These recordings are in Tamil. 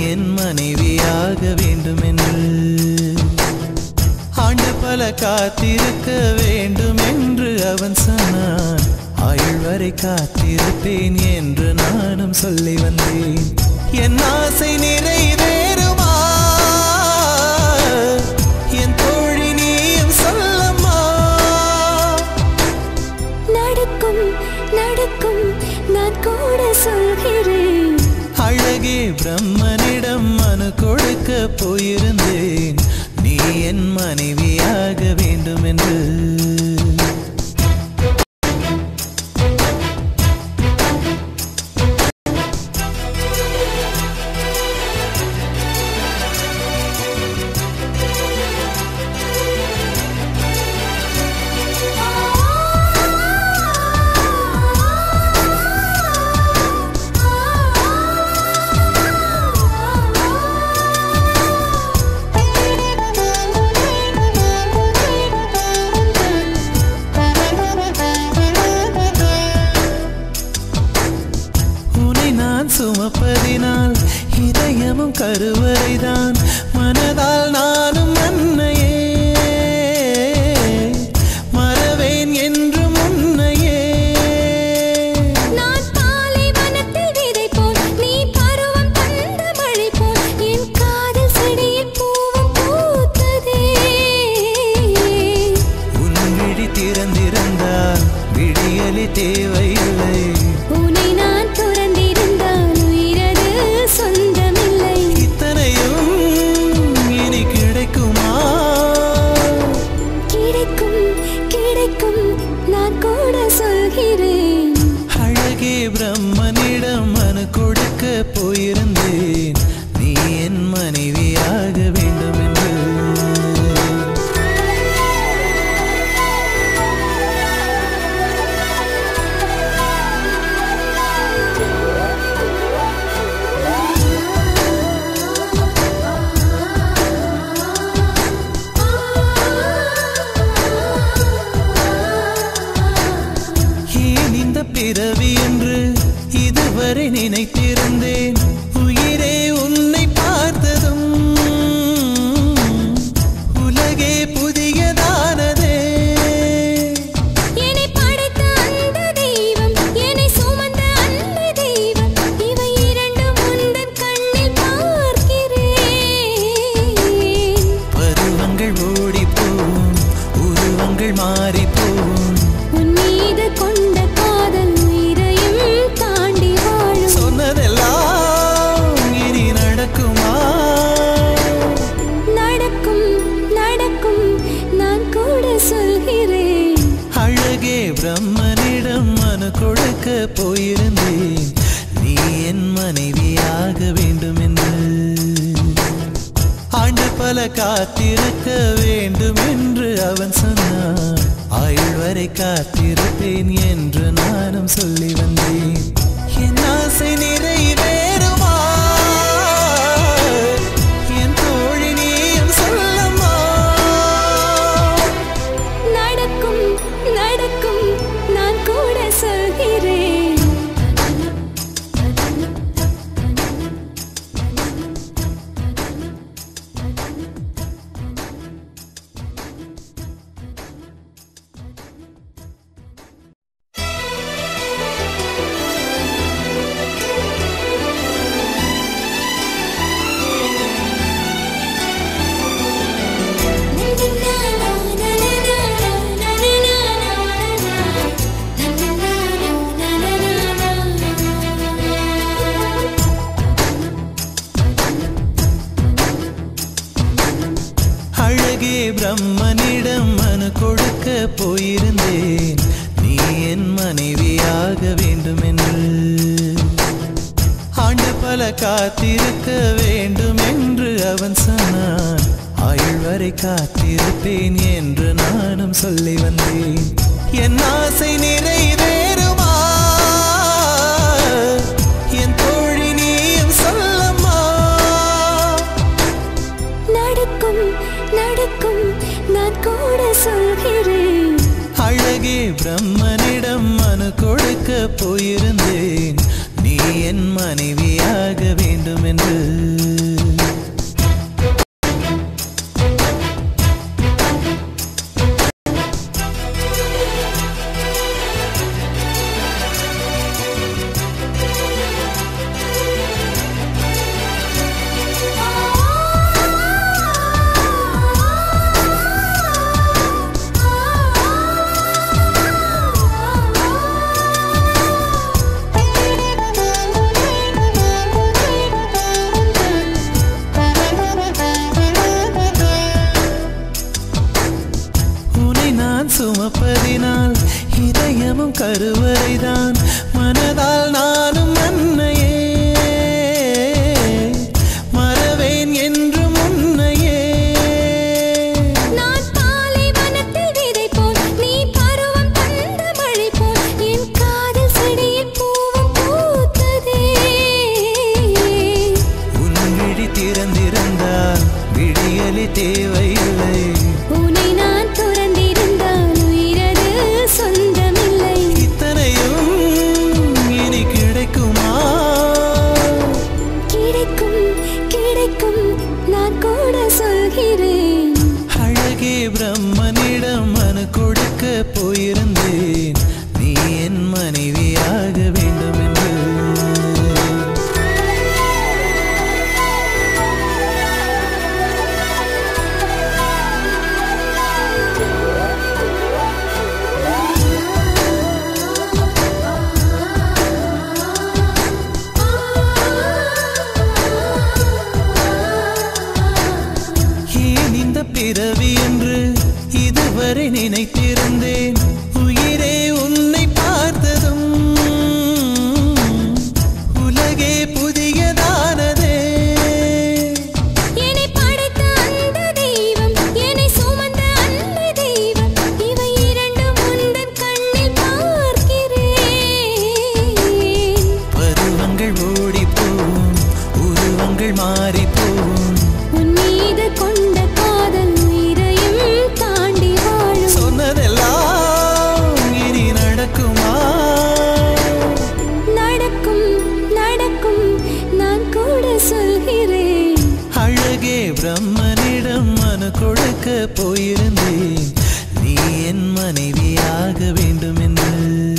என் மனைவியாக வேண்டும் என்று ஆண்டு பல காத்திருக்க வேண்டும் என்று அவன் சொன்னான் ஆயுள் வரை காத்திருப்பேன் என்று நானும் சொல்லி வந்தேன் என் ஆசை நிறைவேறுமா என் தோழி நீயும் சொல்லம்மா நடக்கும் நடக்கும் நான் கூட சொல்கிறேன் அழகே பிரம்மனிடம் மனு கொடுக்க போயிருந்தேன் நீ என் மனைவியாக வேண்டும் என்று உன்னை நான் சுமப்பதினால் இதயமும் கருவறைதான் மனதால் நானும் அன்னையே மறவேன் என்றும் உன்னையே நான் பாலைவனத்தில் விதை போல் நீ பருவம் தந்த மழை போல் என் காதல் செடியில் பூவும் பூத்ததே உன் விழி திறந்திருந்தால் விடியலி தேவையில்லை உன்னை நான் துறந்திருந்தால் உயிரது சொந்தமில்லை இத்தனையும் இனி கிடைக்குமா கிடைக்கும் கிடைக்கும் நான் கூட சொல்கிறேன் அழகே பிரம்மனிடம் மனு கொடுக்க போயிருந்தேன் நீ என் மனைவியாக வேண்டும் என்று ஏன் இந்த பிறவி என்று இதுவரை நினைத்திருந்தேன் உயிரே உன்னை பார்த்ததும் உலகே புதியதானதே என்னை படைத்த அந்த தெய்வம் என்னை சுமந்த அந்த தெய்வம் இவை இரண்டும் உந்தன் கண்ணில் பார்க்கிறேன் பருவங்கள் ஓடிப்போம் உருவங்கள் மாறிப்போம் உன் மீது கொண்ட காதல் உயிரையும் தாண்டி வாழும் சொன்னதெல்லாம் இனி நடக்குமா நடக்கும் நடக்கும் நான் கூட சொல்கிறேன் அழகே பிரம்மனிடம் மனு கொடுக்க போயிருந்தேன் நீ என் மனைவியாக வேண்டும் என்று ஆண்டு பல காத்திருக்க வேண்டும் என்று அவன் சொன்னான் ஆயுள் வரை காத்திருப்பேன் என்று நானும் சொல்லி வந்தேன் என் ஆசை நிறைவேறுமா என் தோழி நீயும் சொல்லம்மா நடக்கும் நடக்கும் நான் கூட சொல்கிறேன் அழகே பிரம்மனிடம் மனு கொடுக்க போயிருந்தேன் நீ என் மனைவியாக வேண்டும் என்று ஆண்டு பல காத்திருக்க வேண்டும் என்று அவன் சொன்னான் ஆயுள் வரை காத்திருப்பேன் என்று நானும் சொல்லி வந்தேன் என் ஆசை நிறைவேறுமா என் தோழி நீயும் சொல்லம்மா நடக்கும் நடக்கும் நான் கூட சொல்கிறேன் அழகே பிரம்மனிடம் மனு கொடுக்க போயிருந்தேன் நீ என் மனைவியாக வேண்டும் என்று சொல்கிறேன் அழகே பிரம்மனிடம் மனு கொடுக்க போயிருந்தேன் நீ என் மனைவியாக வேண்டும் என்று ஏன் இந்த பிறவி என்று இதுவரை நினைத்திருந்தேன் உயிரே உன்னை பார்த்ததும் உலகே புதியதானதே என்னை படைத்த அந்த தெய்வம் என்னை சுமந்த அன்னை தெய்வம் இவை இரண்டும் உந்தன் கண்ணில் பார்க்கிறேன் பருவங்கள் ஓடிப்போம் உருவங்கள் மாறிப்போம் உன் மீது கொண்ட காதல் உயிரையும் தாண்டி வாழும் சொன்னதெல்லாம் இனி நடக்குமா நடக்கும் நடக்கும் நான் கூட சொல்கிறேன் அழகே பிரம்மனிடம் மனு கொடுக்க போயிருந்தேன் நீ என் மனைவியாக வேண்டும் என்று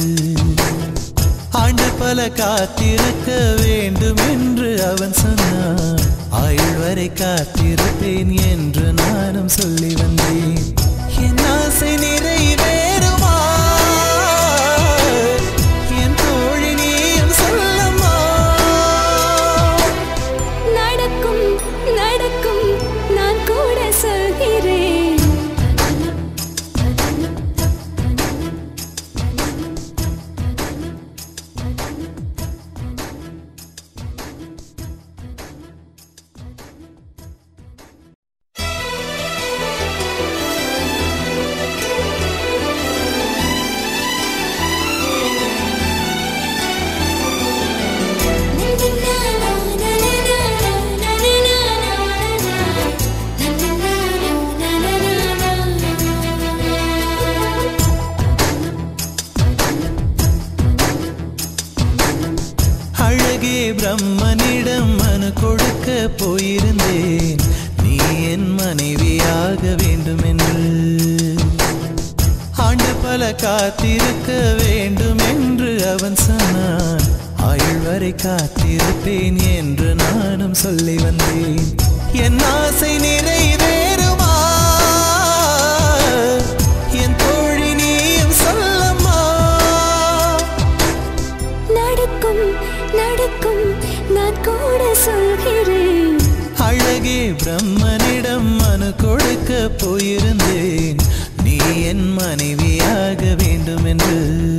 ஆண்டு பல காத்திருக்க வேண்டும் என்று அவன் சொன்னான் ஆயுள் வரை காத்திருப்பேன் என்று நானும் சொல்லி வந்தேன் என் ஆசை நிறைவேறுமா என் தோழி நீயும் சொல்லம்மா நடக்கும் நடக்கும் நான் கூட சொல்கிறேன் அழகே பிரம்மனிடம் மனு கொடுக்க போயிருந்தேன் நீ என் மனைவியாக வேண்டும் என்று ஆண்டு பல காத்திருக்க வேண்டும் என்று அவன் சொன்னான் ஆயுள் வரை காத்திருப்பேன் என்று நானும் சொல்லி வந்தேன் என் ஆசை நிறைவேறுமா என் தோழி நீயும் சொல்லம்மா நடக்கும் நடக்கும் நான் கூட சொல்கிறேன் அழகே பிரம்மனிடம் மனு கொடுக்க போயிருந்தேன் நீ என் மனைவியாக வேண்டும் என்று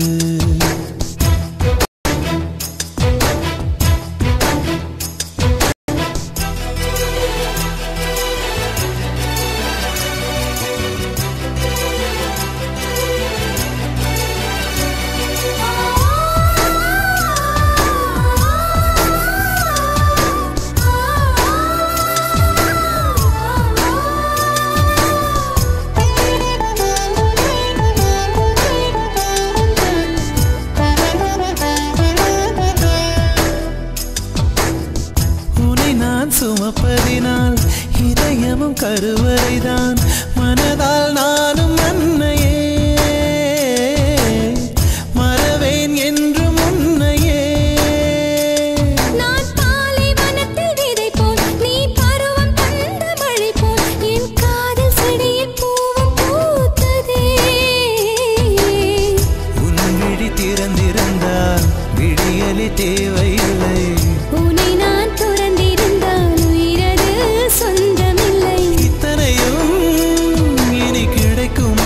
உன்னை நான் சுமப்பதினால் இதயமும் கருவறைதான் மனதால் நானும் அன்னையே மறவேன் என்றும் உன்னையே நான் பாலைவனத்தில் விதை போல் நீ பருவம் தந்த மழை போல் என் காதல் செடியில் பூவும் பூத்ததே உன் விழி திறந்திருந்தால் விடியலி தேவையில்லை உன்னை நான் துறந்திருந்தால் உயிரது சொந்தமில்லை இத்தனையும் இனி கிடைக்குமா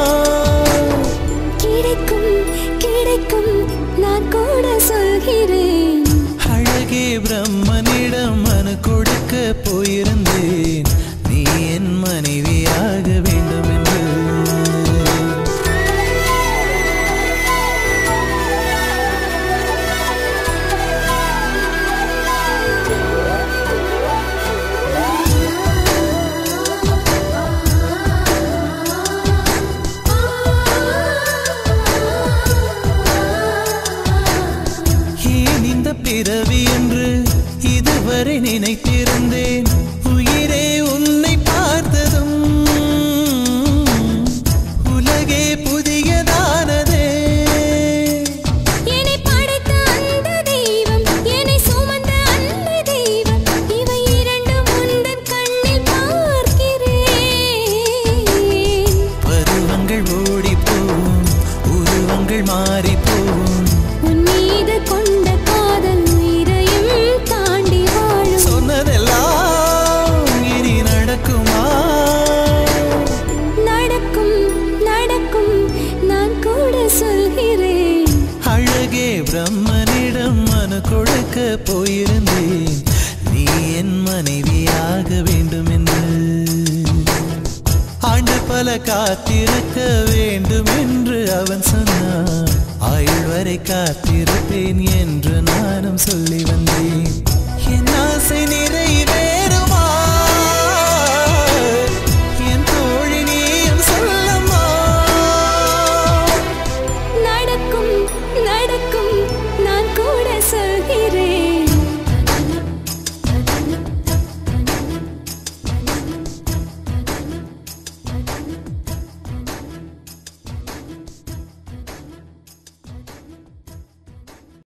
கிடைக்கும் கிடைக்கும் நான் கூட சொல்கிறேன் அழகே பிரம்மனிடம் மனு கொடுக்க போயிருந்தேன் நீ என் மனைவியாக வேண்டும் என்று ஏன் இந்த பிறவி என்று இதுவரை நினைத்திருந்தேன் உயிரே உன்னை பார்த்த காத்திருக்க வேண்டும் என்று அவன் சொன்னான் ஆயுள் வரை காத்திருப்பேன் என்று நானும் சொல்லி வந்தேன் என் ஆசை நிறைவேற